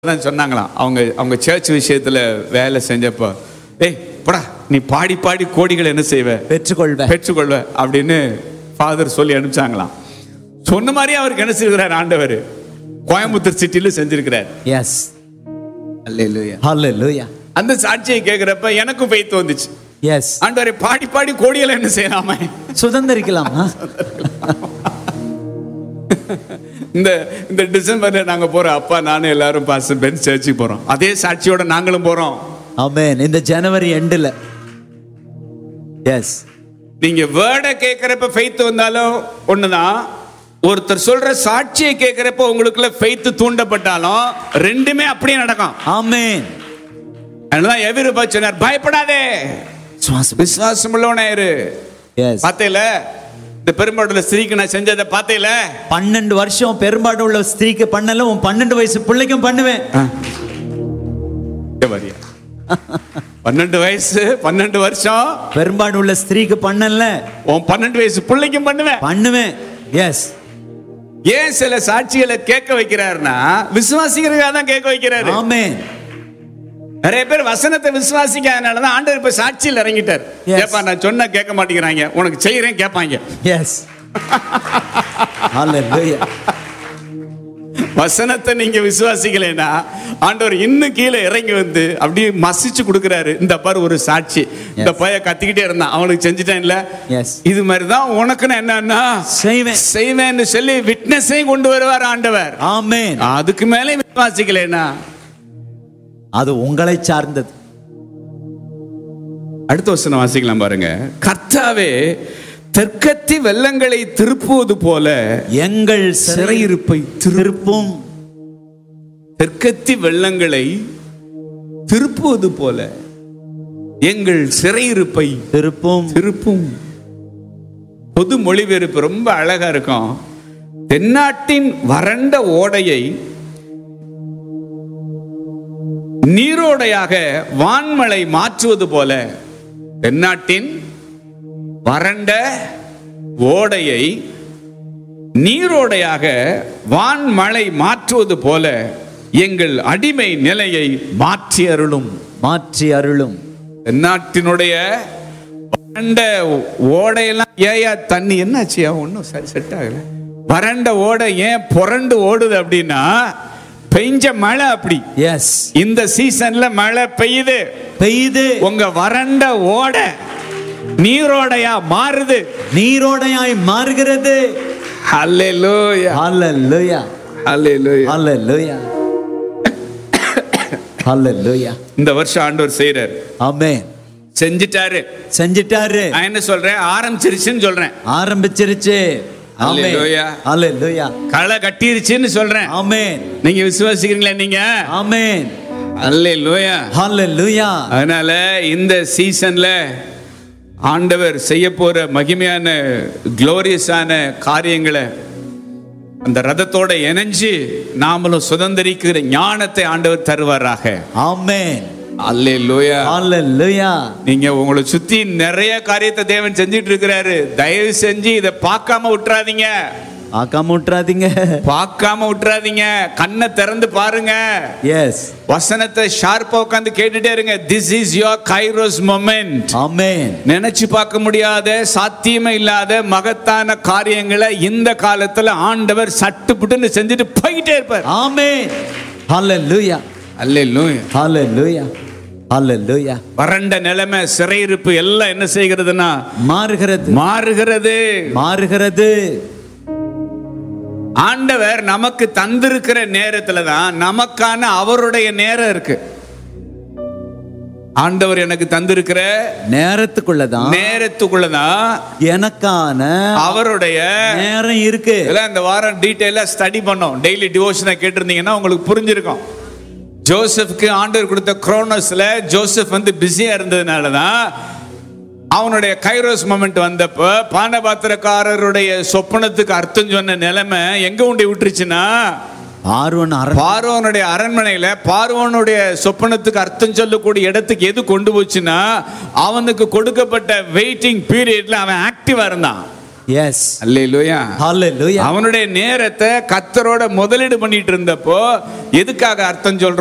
தான் சொன்னாங்களாம் அவங்க அவங்க சர்ச் விஷயத்துல வேலை செஞ்சப்போ ஏய் போடா நீ பாடி பாடி கோடிகள் என்ன செய்வ பெற்றுக்கொள்வ பெற்றுக்கொள்வ அப்படின்னு ஃபாதர் சொல்லி அனுப்பிச்சாங்களாம் சொன்ன மாதிரி அவருக்கு என்ன செய்கிறார் ஆண்டவர் கோயம்புத்தூர் சிட்டில செஞ்சிருக்கிறார் எஸ் அல்லேலூயா ஹalleluya அந்த சாட்சியை கேட்கிறப்ப எனக்கும் பெய்த்து வந்துச்சு எஸ் ஆண்டவரை பாடி பாடி கோடிகளை என்ன செய்யலாமே சுதந்திரிக்கலாம் ஆ? இந்த இந்த டிசம்பர்ல நாங்க போறோம் அப்பா நானும் எல்லாரும் பாஸ் பென்ஸ் சர்ச்சுக்கு போறோம் அதே சாட்சியோட நாங்களும் போறோம் ஆமென் இந்த ஜனவரி எண்டுல எஸ் நீங்க வேர்டை கேட்கிறப்ப ஃபெய்த் வந்தாலும் ஒண்ணுதான் ஒருத்தர் சொல்ற சாட்சியை கேட்கிறப்ப உங்களுக்குள்ள ஃபெய்த் தூண்டப்பட்டாலும் ரெண்டுமே அப்படியே நடக்கும் ஆமென் அதனால எதிர்பா சொன்னார் பயப்படாதே சுவாசம் விசுவாசம் உள்ளவனாயிரு எஸ் பார்த்தேல இந்த பெரும்பாடுல ஸ்திரீக்கு நான் செஞ்சதை பார்த்தேல பன்னெண்டு வருஷம் பெரும்பாடு உள்ள ஸ்திரீக்கு பண்ணல உன் பன்னெண்டு வயசு பிள்ளைக்கும் பண்ணுவேன் இங்க வரியா? பன்னெண்டு வயசு பன்னெண்டு வருஷம் பெரும்பாடு உள்ள ஸ்திரீக்கு பண்ணல உன் பன்னெண்டு வயசு பிள்ளைக்கும் பண்ணுவேன் பண்ணுவேன் எஸ் ஏன் சில சாட்சிகளை கேட்க வைக்கிறாருன்னா விசுவாசிக்கிறதுக்காக தான் கேட்க வைக்கிறாரு ஆமென் நிறைய பேர் வசனத்தை விசுவாசிக்காதனால தான் ஆண்டவர் இப்ப சாட்சியில் இறங்கிட்டார் Yes. ஏப்பா நான் சொன்னா கேட்க மாட்டேங்கிறாங்க உனக்கு செய்யறேன் கேட்பாங்க எஸ் ஹalleluya வசனத்தை நீங்க விசுவாசிக்கலைன்னா ஆண்டவர் இன்னும் கீழே இறங்கி வந்து அப்படியே மசிச்சு கொடுக்குறாரு இந்த பாரு ஒரு சாட்சி இந்த பைய கத்திக்கிட்டே இருந்தான் அவனுக்கு செஞ்சுட்டேன் இல்ல எஸ் இது மாதிரி தான் உனக்குன்னு என்னன்னா செய்வேன் செய்வேன்னு சொல்லி விட்னஸையும் கொண்டு வருவார் ஆண்டவர் ஆமென் அதுக்கு மேலே விசுவாசிக்கலைன்னா அது உங்களை சார்ந்தது அடுத்த வசனம் வாசிக்கலாம் பாருங்க கர்த்தாவே தெற்கத்தி வெள்ளங்களை திருப்புவது போல எங்கள் சிறையிருப்பை திருப்பும் தெற்கத்தி வெள்ளங்களை திருப்புவது போல எங்கள் சிறையிருப்பை திருப்பும் திருப்பும் பொது மொழிபெயர்ப்பு ரொம்ப அழகா இருக்கும் தென்னாட்டின் வறண்ட ஓடையை நீரோடையாக வான்மழை மாற்றுவது போல தென்னாட்டின் வறண்ட ஓடையை நீரோடையாக வான்மழை மாற்றுவது போல எங்கள் அடிமை நிலையை மாற்றி அருளும் மாற்றி அருளும் தென்னாட்டினுடைய வறண்ட ஓடையெல்லாம் ஏயா தண்ணி என்னாச்சியா ஒன்றும் சரி செட் ஆகல வறண்ட ஓடை ஏன் புரண்டு ஓடுது அப்படின்னா பெஞ்ச மழை அப்படி எஸ் இந்த சீசன்ல மழை பெய்யுது பெய்து உங்க வறண்ட ஓடை நீரோடையா மாறுது நீரோடையாய் மாறுகிறது அல்லேலூயா ஹalleluya அல்லேலூயா ஹalleluya ஹalleluya இந்த வருஷம் ஆண்டவர் செய்யறாரு ஆமென் செஞ்சிட்டாரு செஞ்சிட்டாரு நான் என்ன சொல்றேன் ஆரம்பிச்சிருச்சுன்னு சொல்றேன் ஆரம்பிச்சிருச்சு ஆமென் Hallelujah. ஹalleluya களை கட்டிருச்சுன்னு சொல்றேன் ஆமென் நீங்க விசுவாசிக்கிறீங்களா நீங்க ஆமென் அல்லேலூயா ஹalleluya அதனால இந்த சீசன்ல ஆண்டவர் செய்ய போற மகிமையான குளோரியஸான காரியங்களை அந்த ரதத்தோட இணைஞ்சு நாமளும் சுதந்திரிக்கிற ஞானத்தை ஆண்டவர் தருவாராக ஆமென் அல்லேலூயா ஹalleluya நீங்க உங்களை சுத்தி நிறைய காரியத்தை தேவன் செஞ்சிட்டு இருக்கிறாரு தயவு செஞ்சு இதை பார்க்காம விட்டுறாதீங்க ஆக்காம விட்டுறாதீங்க பார்க்காம விட்டுறாதீங்க கண்ணை திறந்து பாருங்க எஸ் வசனத்தை ஷார்ப்பா உட்காந்து கேட்டுட்டே இருங்க this is your kairos moment amen நினைச்சு பார்க்க முடியாத சாத்தியமே இல்லாத மகத்தான காரியங்களை இந்த காலத்துல ஆண்டவர் சட்டுப்புட்டுன்னு செஞ்சுட்டு போயிட்டே இருப்பார் ஆமென் ஹalleluya அல்லேலூயா ஹalleluya ஹalleluya வறண்ட நிலைமை சிறையிருப்பு எல்லாம் என்ன செய்கிறதுனா மாறுகிறது மாறுகிறது மாறுகிறது ஆண்டவர் நமக்கு தந்திருக்கிற நேரத்துல தான் நமக்கான அவருடைய நேரம் இருக்கு ஆண்டவர் எனக்கு தந்திருக்கிற நேரத்துக்குள்ளதான் நேரத்துக்குள்ளதான் எனக்கான அவருடைய நேரம் இருக்கு இதெல்லாம் இந்த வாரம் டீட்டெயிலா ஸ்டடி பண்ணோம் டெய்லி டிவோஷனை கேட்டிருந்தீங்கன்னா உங்களுக்கு புரிஞ்சிருக்கும் ஜோசப்க்கு ஆண்டவர் கொடுத்த குரோனோஸ்ல ஜோசப் வந்து பிஸியா இருந்ததுனால தான் அவனுடைய கைரோஸ் மொமெண்ட் வந்தப்ப பானபாத்திரக்காரருடைய சொப்பனத்துக்கு அர்த்தம் சொன்ன நிலைமை எங்க உண்டி விட்டுருச்சுன்னா ஆர்வன் அர பார்வோனுடைய அரண்மனையில பார்வோனுடைய சொப்பனத்துக்கு அர்த்தம் சொல்லக்கூடிய இடத்துக்கு எது கொண்டு போச்சுன்னா அவனுக்கு கொடுக்கப்பட்ட வெயிட்டிங் பீரியட்ல அவன் ஆக்டிவா இருந்தான் எஸ் அல்லேலூயா ஹalleluya அவனுடைய நேரத்தை கத்தரோட முதலீடு பண்ணிட்டு இருந்தப்போ எதுக்காக அர்த்தம் சொல்றோம்